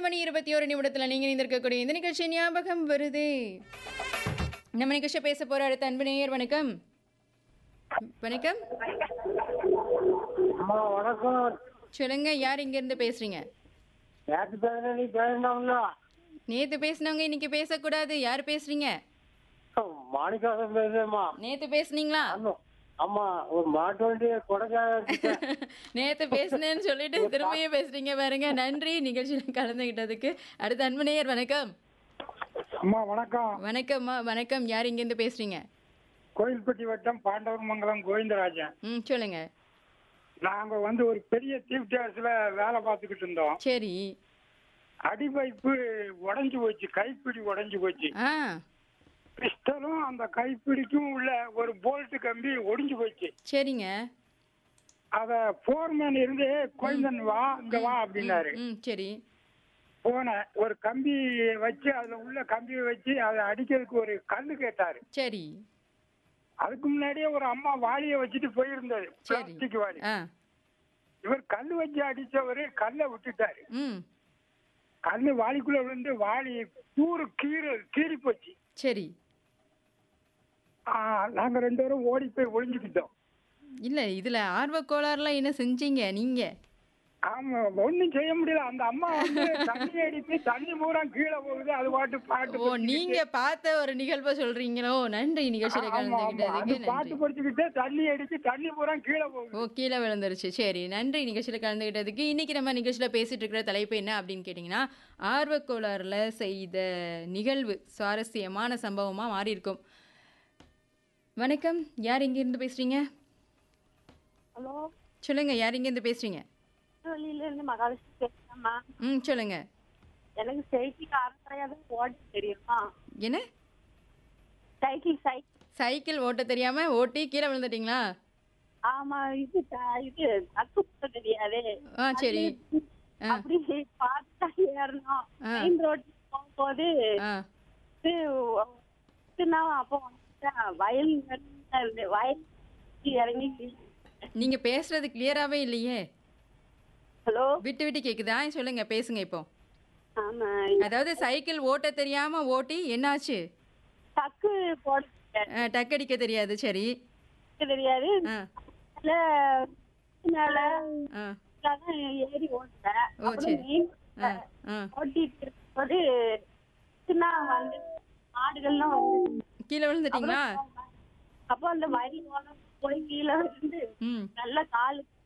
மணி இருபத்தி ஒரு நிமிடத்தில் நீங்கள் இருந்திருக்கக்கூடிய இந்த நிகழ்ச்சி ஞாபகம் வருதே நம்ம நிகழ்ச்சி பேச போற அடுத்த அன்பு நேயர் வணக்கம் வணக்கம் அம்மா வணக்கம் சொல்லுங்க யார் இங்க இருந்து பேசுறீங்க நேற்று பேசுன நீ பேசினோம்ல நேத்து பேசினவங்க இன்னைக்கு பேசக்கூடாது யார் பேசுறீங்க மாணிக்காசம் பேசுறேம்மா நேத்து பேசுனீங்களா ஆமா. ஆமா ஒரு மாட்டு வண்டி கொடைக்கானல் நேத்து பேசுனேன்னு சொல்லிட்டு திரும்பியும் பேசுறீங்க பாருங்க நன்றி நிகழ்ச்சியில் கலந்துகிட்டதுக்கு அடுத்த அன்பு நேயர் வணக்கம் அம்மா வணக்கம் வணக்கம்மா வணக்கம் யார் இங்க இருந்து பேசுறீங்க கோயில்பட்டி வட்டம் பாண்டவர் மங்கலம் கோவிந்தராஜன் ம் சொல்லுங்க நாங்க வந்து ஒரு பெரிய தீப் டேஸ்ல வேலை பார்த்துக்கிட்டு இருந்தோம் சரி அடிபைப்பு உடைஞ்சு போச்சு கைப்பிடி உடைஞ்சு போச்சு ஆ பிஸ்டலும் அந்த கைப்பிடிக்கும் உள்ள ஒரு போல்ட் கம்பி ஒடிஞ்சு போச்சு சரிங்க அத போர்மேன் இருந்து கோயந்தன் வா இங்க வா அப்படின்னாரு ம் சரி போனேன் ஒரு கம்பி வச்சு அதுல உள்ள கம்பியை வச்சு அதை அடிக்கிறதுக்கு ஒரு கல்லு கேட்டாரு சரி அதுக்கு முன்னாடியே ஒரு அம்மா வாளிய வச்சுட்டு போயிருந்தது சரி பிளாஸ்டிக் வாளி ஆ இவர் கல்லு வச்சு அடிச்சவரு கல்லை விட்டுட்டாரு ம் கல்லு வாளிக்குள்ள விழுந்து வாளி தூரு கீறு கீறி போச்சு சரி ஆ, நாங்க ரெண்டு பேரும் ஓடி போய் ஒளிஞ்சுக்கிட்டோம் இல்ல இதுல ஆர்வ கோளாறுலாம் என்ன செஞ்சீங்க நீங்க ஆமா ஒண்ணும் செய்ய முடியல அந்த அம்மா வந்து தண்ணி அடித்து தண்ணி பூரா கீழே போகுது அது பாட்டு பாட்டு ஓ நீங்க பார்த்த ஒரு நிகழ்வை சொல்றீங்களோ நன்றி நிகழ்ச்சியில ஆமா, ஆமா. கலந்துகிட்டதுக்கு அது பாட்டு நன்றி படிச்சுக்கிட்டு தண்ணி அடிச்சு தண்ணி பூரா கீழே போகுது ஓ கீழே விழுந்துருச்சு சரி நன்றி நிகழ்ச்சியில் கலந்துக்கிட்டதுக்கு இன்னைக்கு நம்ம நிகழ்ச்சியில் பேசிட்டு இருக்கிற தலைப்பு என்ன அப்படின்னு கேட்டிங்கன்னா ஆர்வக்கோளாறுல செய்த நிகழ்வு சுவாரஸ்யமான சம்பவமா மாறி இருக்கும் வணக்கம் யார் இங்க இருந்து பேசுறீங்க ஹலோ சொல்லுங்க யார் இங்க இருந்து பேசுறீங்க திருவள்ளியில இருந்து மகாலட்சுமி பேசுறேம்மா ம் சொல்லுங்க எனக்கு சைக்கிள் அரைக்குறையாவது ஓட்ட தெரியுமா என்ன சைக்கிள் சைக்கிள் சைக்கிள் ஓட்ட தெரியாம ஓட்டி கீழே விழுந்துட்டீங்களா ஆமா இது த- இது தக்கு போட தெரியாது ஆ சரி ஆ அப்படி பார்த்தா ஏறணும் ஆ. மெயின் ரோட்ல போகும்போது ஆ இது இது நான் அப்போ வந்துட்டேன். வயல் நடுவுல இருந்து வயல் இறங்கி நீங்க பேசுறது கிளியராவே இல்லையே ஹலோ விட்டு விட்டு கேக்குதா சொல்லுங்க பேசுங்க இப்போ ஆமா அதாவது சைக்கிள் ஓட்ட தெரியாம ஓட்டி என்னாச்சு தக்கு போட தெரியாது. அஹ், டக்கடிக்க தெரியாது சரி தெரியாது ஆ அதுல மேல ஆ தான் ஏறி ஓட்டேன் ஓ, அப்புறம் சரி. main ஆ ஆ ஓட்டிட்டு இருக்கும்போது சின்ன வந்து மாடுகள்லாம் வந்து கீழே விழுந்துட்டீங்களா அப்போ அந்த வரி ஓரம் போய் கீழே வந்து ம் நல்ல காலுக்கு